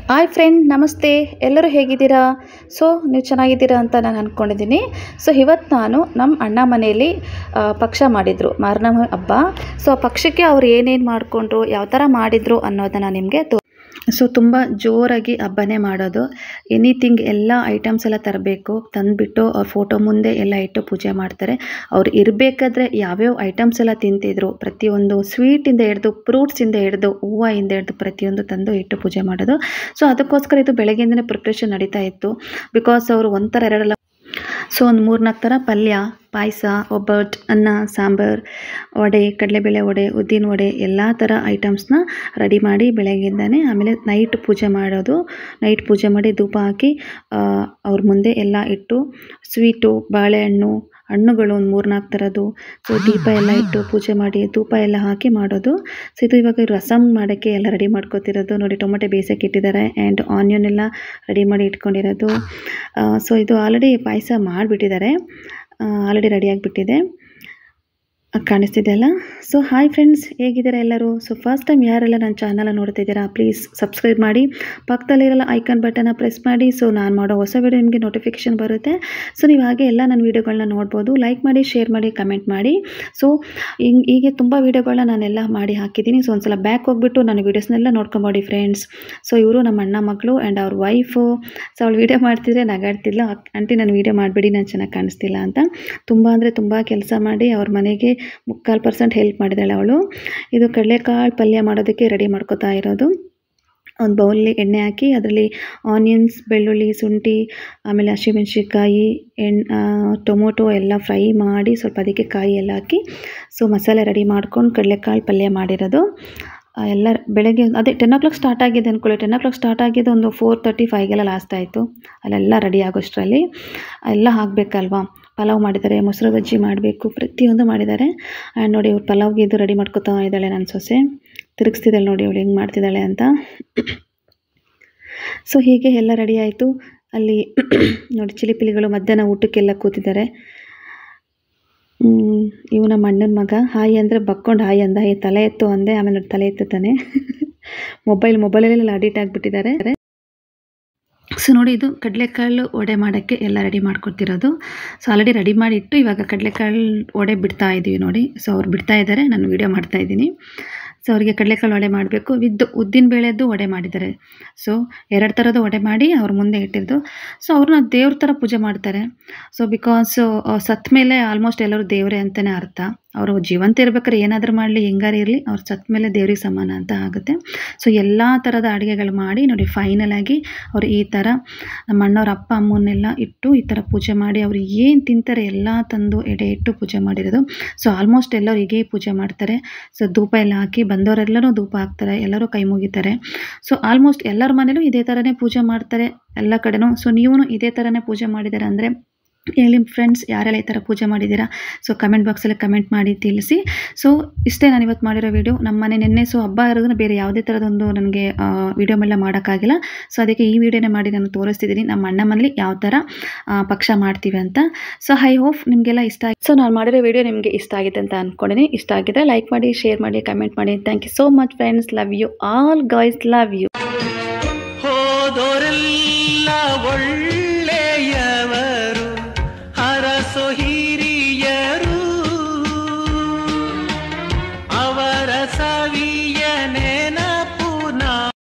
hi friend ನಮಸ್ತೆ ಎಲ್ಲರೂ ಹೇಗಿದ್ದೀರಾ ಸೊ ನೀವು ಚೆನ್ನಾಗಿದ್ದೀರಾ ಅಂತ ನಾನು ಅಂದ್ಕೊಂಡಿದ್ದೀನಿ ಸೊ ಇವತ್ತು ನಾನು ನಮ್ಮ ಅಣ್ಣ ಮನೆಯಲ್ಲಿ ಆ, ಪಕ್ಷ ಮಾಡಿದರು ಮಾರನ ಹಬ್ಬ ಸೊ ಆ ಪಕ್ಷಕ್ಕೆ ಅವ್ರು ಏನೇನು ಮಾಡಿಕೊಂಡ್ರು ಯಾವ ಥರ ಮಾಡಿದರು ಅನ್ನೋದನ್ನು ನಿಮಗೆ ತೋ ಸೊ ತುಂಬ ಜೋರಾಗಿ ಹಬ್ಬನೇ ಮಾಡೋದು ಎನಿಥಿಂಗ್ ಎಲ್ಲ ಐಟಮ್ಸ್ ಎಲ್ಲ ತರಬೇಕು ತಂದುಬಿಟ್ಟು ಅವ್ರ ಫೋಟೋ ಮುಂದೆ ಎಲ್ಲ ಇಟ್ಟು ಪೂಜೆ ಮಾಡ್ತಾರೆ ಅವ್ರು ಇರಬೇಕಾದ್ರೆ ಯಾವ್ಯಾವ ಐಟಮ್ಸ್ ಎಲ್ಲ ತಿಂತಿದ್ರು ಪ್ರತಿಯೊಂದು ಸ್ವೀಟಿಂದ ಹಿಡ್ದು ಫ್ರೂಟ್ಸಿಂದ ಹಿಡ್ದು ಹೂವಿಂದ ಹಿಡ್ದು ಪ್ರತಿಯೊಂದು ತಂದು ಇಟ್ಟು ಪೂಜೆ ಮಾಡೋದು ಸೊ ಅದಕ್ಕೋಸ್ಕರ ಇದು ಬೆಳಗ್ಗೆಯಿಂದನೇ ಪ್ರಿಪ್ರೇಷನ್ ನಡೀತಾ ಇತ್ತು ಬಿಕಾಸ್ ಅವರು ಒಂಥರ ಎರಡಲ್ಲ ಸೊ ಒಂದು ಮೂರ್ನಾಲ್ಕು ಥರ ಪಲ್ಯ ಪಾಯಸ ಒಬ್ಬಟ್ಟು ಅನ್ನ ಸಾಂಬಾರು ವಡೆ ಕಡಲೆಬೇಳೆ ವಡೆ ಉದ್ದಿನ ವಡೆ ಎಲ್ಲ ಥರ ಐಟಮ್ಸ್ನ ರೆಡಿ ಮಾಡಿ ಬೆಳಗ್ಗೆಯಿಂದನೇ ಆಮೇಲೆ ನೈಟ್ ಪೂಜೆ ಮಾಡೋದು ನೈಟ್ ಪೂಜೆ ಮಾಡಿ ಧೂಪ ಹಾಕಿ ಆ, ಅವ್ರ ಮುಂದೆ ಎಲ್ಲ ಇಟ್ಟು ಸ್ವೀಟು ಬಾಳೆಹಣ್ಣು ಹಣ್ಣುಗಳು ಒಂದು ಮೂರ್ನಾಲ್ಕು ಥರದ್ದು ಸೊ ದೀಪ ಎಲ್ಲ ಇಟ್ಟು ಪೂಜೆ ಮಾಡಿ ಧೂಪ ಎಲ್ಲ ಹಾಕಿ ಮಾಡೋದು ಸೊ ಇದು ಇವಾಗ ರಸಮ್ ಮಾಡೋಕ್ಕೆ ಎಲ್ಲ ರೆಡಿ ಮಾಡ್ಕೊತಿರೋದು ನೋಡಿ ಟೊಮೆಟೊ ಬೇಯಿಸೋಕೆ ಇಟ್ಟಿದ್ದಾರೆ ಆ್ಯಂಡ್ ಆನಿಯನ್ ಎಲ್ಲ ರೆಡಿ ಮಾಡಿ ಇಟ್ಕೊಂಡಿರೋದು ಸೊ ಇದು ಆಲ್ರೆಡಿ ಪಾಯಸ ಮಾಡಿಬಿಟ್ಟಿದ್ದಾರೆ ಆಲ್ರೆಡಿ ರೆಡಿಯಾಗಿಬಿಟ್ಟಿದೆ ಕಾಣಿಸ್ತಿದೆ ಅಲ್ಲ ಸೊ ಹಾಯ್ ಫ್ರೆಂಡ್ಸ್ ಹೇಗಿದ್ದೀರಾ ಎಲ್ಲರೂ ಸೊ ಫಸ್ಟ್ ಟೈಮ್ ಯಾರೆಲ್ಲ ನನ್ನ ಚಾನಲ್ ನೋಡ್ತಿದ್ದೀರಾ ಪ್ಲೀಸ್ ಸಬ್ಸ್ಕ್ರೈಬ್ ಮಾಡಿ ಪಕ್ಕದಲ್ಲಿರಲ್ಲ ಐಕಾನ್ ಬಟನ್ನ ಪ್ರೆಸ್ ಮಾಡಿ ಸೊ ನಾನು ಮಾಡೋ ಹೊಸ ವಿಡಿಯೋ ನಿಮಗೆ ನೋಟಿಫಿಕೇಷನ್ ಬರುತ್ತೆ ಸೊ ನೀವು ಹಾಗೆ ಎಲ್ಲ ನನ್ನ ವೀಡಿಯೋಗಳನ್ನ ನೋಡ್ಬೋದು ಲೈಕ್ ಮಾಡಿ ಶೇರ್ ಮಾಡಿ ಕಮೆಂಟ್ ಮಾಡಿ ಸೊ ಹಿಂಗೆ ಹೀಗೆ ತುಂಬ ವೀಡಿಯೋಗಳನ್ನ ನಾನೆಲ್ಲ ಮಾಡಿ ಹಾಕಿದ್ದೀನಿ ಸೊ ಒಂದ್ಸಲ ಬ್ಯಾಕ್ ಹೋಗ್ಬಿಟ್ಟು ನನ್ನ ವೀಡಿಯೋಸ್ನೆಲ್ಲ ನೋಡ್ಕೊಂಬೋಡಿ ಫ್ರೆಂಡ್ಸ್ ಸೊ ಇವರು ನಮ್ಮ ಅಣ್ಣ ಮಗಳು ಆ್ಯಂಡ್ ಅವ್ರ ವೈಫು ಸೊ ಅವಳು ವೀಡಿಯೋ ಮಾಡ್ತಿದ್ರೆ ನಗಾಡ್ತಿಲ್ಲ ಆಂಟಿ ನಾನು ವೀಡಿಯೋ ಮಾಡಬೇಡಿ ನಾನು ಚೆನ್ನಾಗಿ ಕಾಣಿಸ್ತಿಲ್ಲ ಅಂತ ತುಂಬ ಅಂದರೆ ತುಂಬ ಕೆಲಸ ಮಾಡಿ ಅವ್ರ ಮನೆಗೆ ಮುಕ್ಕಾಲು ಪರ್ಸೆಂಟ್ ಹೆಲ್ಪ್ ಮಾಡಿದಾಳೆ ಅವಳು ಇದು ಕಡಲೆಕಾಳು ಪಲ್ಯ ಮಾಡೋದಕ್ಕೆ ರೆಡಿ ಮಾಡ್ಕೋತಾ ಇರೋದು ಒಂದು ಬೌಲಲ್ಲಿ ಎಣ್ಣೆ ಹಾಕಿ ಅದರಲ್ಲಿ ಆನಿಯನ್ಸ್ ಬೆಳ್ಳುಳ್ಳಿ ಶುಂಠಿ ಆಮೇಲೆ ಹಸಿಮೆಣ್ಸಿನ್ಕಾಯಿ ಎಣ್ ಟೊಮೊಟೊ ಎಲ್ಲ ಫ್ರೈ ಮಾಡಿ ಸ್ವಲ್ಪ ಅದಕ್ಕೆ ಕಾಯಿ ಎಲ್ಲ ಹಾಕಿ ಸೊ ಮಸಾಲೆ ರೆಡಿ ಮಾಡ್ಕೊಂಡು ಕಡಲೆಕಾಳು ಪಲ್ಯ ಮಾಡಿರೋದು ಆ, ಎಲ್ಲ ಬೆಳಗ್ಗೆ ಅದೇ ಟೆನ್ ಓ ಕ್ಲಾಕ್ ಸ್ಟಾರ್ಟ್ ಆಗಿದೆ ಅಂದ್ಕೊಳ್ಳಿ ಟೆನ್ ಓ ಕ್ಲಾಕ್ ಸ್ಟಾರ್ಟ್ ಆಗಿದ್ದು ಒಂದು ಫೋರ್ ತರ್ಟಿ ಫೈವ್ಗೆಲ್ಲ ಲಾಸ್ಟ್ ಆಯಿತು ಅಲ್ಲೆಲ್ಲ ರೆಡಿ ಆಗೋಷ್ಟರಲ್ಲಿ ಎಲ್ಲ ಹಾಕಬೇಕಲ್ವಾ ಪಲಾವ್ ಮಾಡಿದ್ದಾರೆ ಮೊಸರು ಬಜ್ಜಿ ಮಾಡಬೇಕು ಪ್ರತಿಯೊಂದು ಮಾಡಿದ್ದಾರೆ ಆ್ಯಂಡ್ ನೋಡಿ ಇವ್ರು ಪಲಾವ್ಗೆ ಇದು ರೆಡಿ ಮಾಡ್ಕೊತಾ ಇದ್ದಾಳೆ ನನ್ನ ಸೊಸೆ ತಿರುಗಿಸ್ತಿದ್ದಾಳೆ ನೋಡಿ ಅವಳು ಹೆಂಗೆ ಮಾಡ್ತಿದ್ದಾಳೆ ಅಂತ ಸೊ ಹೀಗೆ ಎಲ್ಲ ರೆಡಿ ಆಯಿತು ಅಲ್ಲಿ ನೋಡಿ ಚಿಲಿಪಿಲಿಗಳು ಮಧ್ಯಾಹ್ನ ಊಟಕ್ಕೆಲ್ಲ ಕೂತಿದ್ದಾರೆ ಹ್ಮ್, ಇವು ನಮ್ಮ ಅಣ್ಣನ ಮಗ ಹಾಯ್ ಅಂದರೆ ಬಕ್ಕೊಂಡು ಹಾಯ್ ಅಂದ ಈ ತಲೆ ಎತ್ತು ಅಂದೆ ಆಮೇಲೆ ನೋಡಿ ತಲೆ ಎತ್ತುತ್ತಾನೆ ಮೊಬೈಲ್ ಮೊಬೈಲಲ್ಲೆಲ್ಲ ಅಡಿಟ್ ಆಗಿಬಿಟ್ಟಿದ್ದಾರೆ ಸೊ ನೋಡಿ ಇದು ಕಡಲೆಕಾಳು ವಡೆ ಮಾಡೋಕ್ಕೆ ಎಲ್ಲ ರೆಡಿ ಮಾಡ್ಕೊತಿರೋದು ಸೊ ಆಲ್ರೆಡಿ ರೆಡಿ ಮಾಡಿ ಇಟ್ಟು ಇವಾಗ ಕಡಲೆಕಾಳು ವಡೆ ಬಿಡ್ತಾ ಇದ್ದೀವಿ ನೋಡಿ ಸೊ ಅವ್ರು ಬಿಡ್ತಾ ಇದ್ದಾರೆ ನಾನು ವೀಡಿಯೋ ಮಾಡ್ತಾ ಇದ್ದೀನಿ ಸೊ ಅವರಿಗೆ ಕಡಲೆಕಾಳು ವಡೆ ಮಾಡಬೇಕು ವಿದ್ ಉದ್ದಿನ ಬೇಳೆದ್ದು ವಡೆ ಮಾಡಿದ್ದಾರೆ ಸೊ ಎರಡು ಥರದ ವಡೆ ಮಾಡಿ ಅವ್ರ ಮುಂದೆ ಇಟ್ಟಿದ್ದು ಸೊ ಅವ್ರನ್ನ ದೇವ್ರ ಥರ ಪೂಜೆ ಮಾಡ್ತಾರೆ ಸೊ ಬಿಕಾಸ್ ಸತ್ತ ಮೇಲೆ ಆಲ್ಮೋಸ್ಟ್ ಎಲ್ಲರೂ ದೇವರೇ ಅಂತಲೇ ಅರ್ಥ ಅವರು ಜೀವಂತ ಇರ್ಬೇಕಾದ್ರೆ ಏನಾದರೂ ಮಾಡಲಿ ಹೆಂಗಾರು ಇರಲಿ ಅವ್ರು ಸತ್ತ ಮೇಲೆ ದೇವ್ರಿಗೆ ಸಮಾನ ಅಂತ ಆಗುತ್ತೆ ಸೊ ಎಲ್ಲ ಥರದ ಅಡುಗೆಗಳು ಮಾಡಿ ನೋಡಿ ಫೈನಲ್ ಆಗಿ ಅವ್ರು ಈ ಥರ ನಮ್ಮ ಅಣ್ಣವ್ರ ಅಪ್ಪ ಅಮ್ಮನ್ನೆಲ್ಲ ಇಟ್ಟು ಈ ಥರ ಪೂಜೆ ಮಾಡಿ ಅವ್ರು ಏನು ತಿಂತಾರೆ ಎಲ್ಲ ತಂದು ಎಡೆ ಇಟ್ಟು ಪೂಜೆ ಮಾಡಿರೋದು ಸೊ ಆಲ್ಮೋಸ್ಟ್ ಎಲ್ಲರೂ ಹೀಗೆ ಪೂಜೆ ಮಾಡ್ತಾರೆ ಸೊ ಧೂಪ ಎಲ್ಲ ಹಾಕಿ ಬಂದವರೆಲ್ಲರೂ ಧೂಪ ಹಾಕ್ತಾರೆ ಎಲ್ಲರೂ ಕೈ ಮುಗಿತಾರೆ ಸೊ ಆಲ್ಮೋಸ್ಟ್ ಎಲ್ಲರ ಮನೇಲೂ ಇದೇ ಥರನೇ ಪೂಜೆ ಮಾಡ್ತಾರೆ ಎಲ್ಲ ಕಡೆನೂ ಸೊ ನೀವು ಇದೇ ಥರನೇ ಪೂಜೆ ಮಾಡಿದ್ದಾರೆ ಅಂದರೆ ಹೇಳಿ ಫ್ರೆಂಡ್ಸ್ ಯಾರೆಲ್ಲ ಈ ಥರ ಪೂಜೆ ಮಾಡಿದ್ದೀರಾ ಸೊ ಕಮೆಂಟ್ ಬಾಕ್ಸಲ್ಲಿ ಕಮೆಂಟ್ ಮಾಡಿ ತಿಳಿಸಿ ಸೊ ಇಷ್ಟೇ ನಾನು ಇವತ್ತು ಮಾಡಿರೋ ವಿಡಿಯೋ ನಮ್ಮ ಮನೆ ನಿನ್ನೆ ಸೊ ಹಬ್ಬ ಇರೋದನ್ನ ಬೇರೆ ಯಾವುದೇ ಥರದೊಂದು ನನಗೆ ವಿಡಿಯೋ ಎಲ್ಲ ಮಾಡೋಕ್ಕಾಗಿಲ್ಲ ಸೊ ಅದಕ್ಕೆ ಈ ವಿಡಿಯೋನೇ ಮಾಡಿ ನಾನು ತೋರಿಸ್ತಿದ್ದೀನಿ ನಮ್ಮ ಅಣ್ಣ ಮನೇಲಿ ಯಾವ ಥರ ಆ, ಪಕ್ಷ ಮಾಡ್ತೀವಿ ಅಂತ ಸೊ ಐ ಹೋಪ್ ನಿಮಗೆಲ್ಲ ಇಷ್ಟ ಆಗಿ ಸೊ ನಾನು ಮಾಡಿರೋ ವಿಡಿಯೋ ನಿಮಗೆ ಇಷ್ಟ ಆಗಿದೆ ಅಂತ ಅಂದ್ಕೊಂಡಿದ್ದೀನಿ ಇಷ್ಟ ಆಗಿದ್ರೆ ಲೈಕ್ ಮಾಡಿ ಶೇರ್ ಮಾಡಿ ಕಮೆಂಟ್ ಮಾಡಿ thank you so much friends love you all guys love you ಹೋದೋರೆಲ್ಲ ಒಳ್ಳೆ